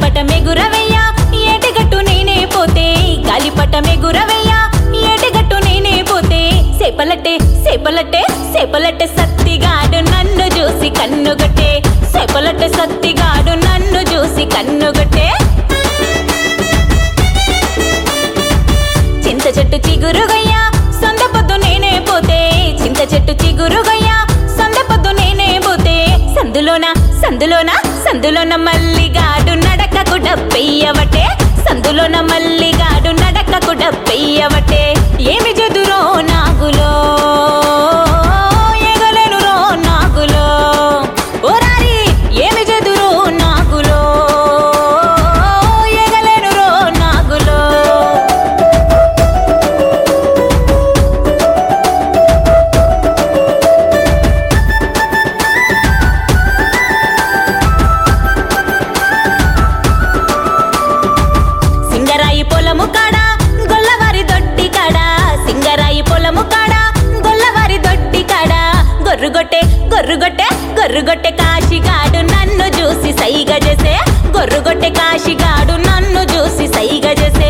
గాలిపటమెగురవయ్యా ఏటిగట్టు నేనే పోతే గాలిపటమెగురవయ్యా ఏటిగట్టు నేనే పోతే సేపలట్టే సేపలట్టే సేపలట్టే సత్తిగాడు నన్ను చూసి కన్నుగట్టే సేపలట్టే సత్తిగాడు నన్ను చూసి కన్నుగట్టే చింత చెట్టు చిగురుగయ్యా సొంత పొద్దు నేనే పోతే చింత చెట్టు చిగురుగయ్యా సొంత పొద్దు నేనే పోతే సందులోన సందులోన సందులోన మల్లిగాడు నడకకు డబ్బెయ్యవటే సందులోన మల్లిగాడు నడకకు డబ్బెయ్యవటే ఏమి చెదురో నాగులో ఎగలేనురో నాగులో ఓరారి ఏమి చెదురో నాగులో ఎగలేనురో నాగులో సింగరాయి పొలము కాడ గొల్లవారి దొడ్డి కాడ సింగరాయి పొలము కాడ గొల్లవారి దొడ్డి కాడ గొర్రుగొట్టె గొర్రుగొట్టె గొర్రుగొట్టె కాశిగాడు నన్ను చూసి సైగ చేసే గొర్రుగొట్టె కాశిగాడు నన్ను చూసి సైగ చేసే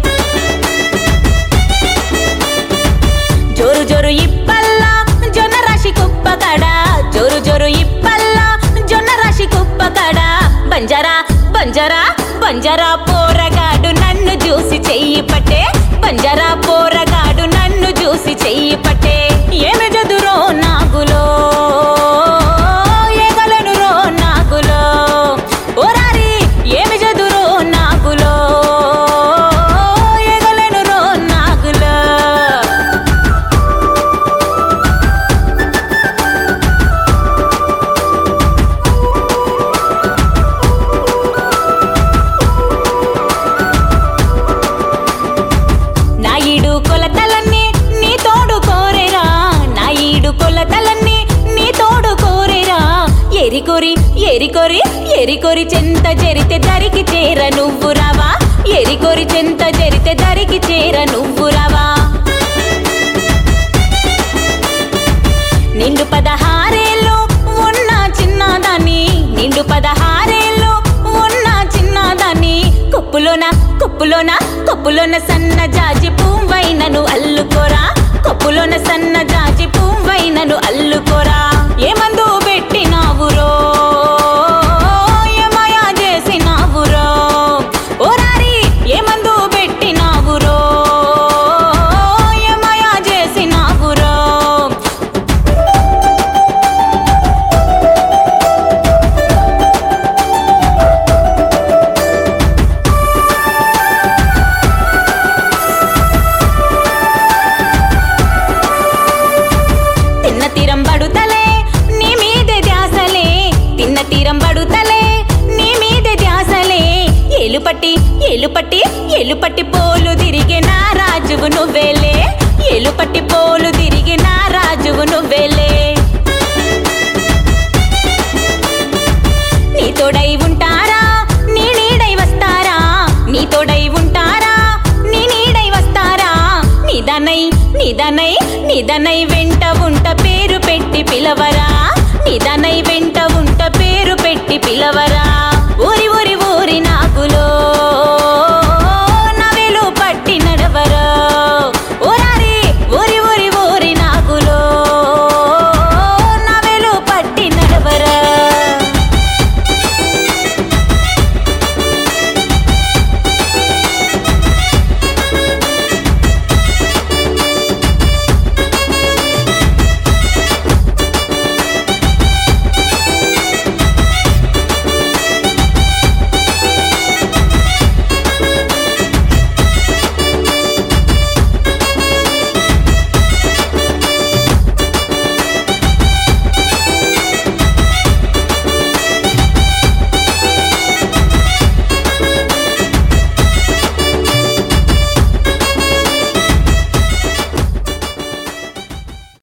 జోరు జోరు ఇప్పల్లా జొన్న రాశి కుప్ప కాడ జోరు జోరు ఇప్పల్లా జొన్న రాశి కుప్ప కాడ బంజారా బంజారా బంజారా పోరగాడు నన్ను చూసి చెయ్యి పట్టే బంజారా పోరగాడు నన్ను చూసి చెయ్యి పట్టే ఏమి జదురో నాగులో ఏగలనురో నాగులో ఓరారి ఏమి జదురో నాగులో ఏగలనురో నాగులో నా ఈడు కొలతలన్నీ నీ తోడు కోరేరా నా ఈడు కొలతలన్నీ నీ తోడు కోరేరా ఎరికొరి ఎరికొరి ఎరికొరి చెంత జరితే దరికి చేర నువ్వు రావా ఎరికొరి చెంత జరితే దరికి చేర నువ్వు రావా నిండు పదహారేళ్ళు ఉన్న చిన్నదాన్ని నిండు పదహారేళ్ళు ఉన్న చిన్నదాన్ని కొప్పులోన కొప్పులోన కొప్పులోన సన్న జాజి పువ్వైనను అల్లుకోరా కొప్పులోన సన్న జాజి పువ్వైనను అల్లుకోరా ఏమందు పెట్టినావురో ఏమయా చేసినావురో ఓరారి ఏమందు పెట్టినావురో ఏమయా చేసినావురో తిన్న తీరం పడుతలే నీ మీదే ధ్యాసలే తిన్న తీరం పడుతలే నీ మీదే ధ్యాసలే ఏలుపట్టి ఏలుపట్టి ఏలుపట్టి పోలు తిరిగే నా రాజువు నువ్వేలే ఏలుపట్టి పోలు తిరిగే నా రాజువు నువ్వేలే నీ తోడై ఉంటారా నీ నీడై వస్తారా నీ తోడై ఉంటారా నీ నీడై వస్తారా నిదనై నిదనై నిదనై వెంట ఉంట పేరు పెట్టి పిలవరా నిదనై వెంట ఉంట పేరు పెట్టి పిలవరా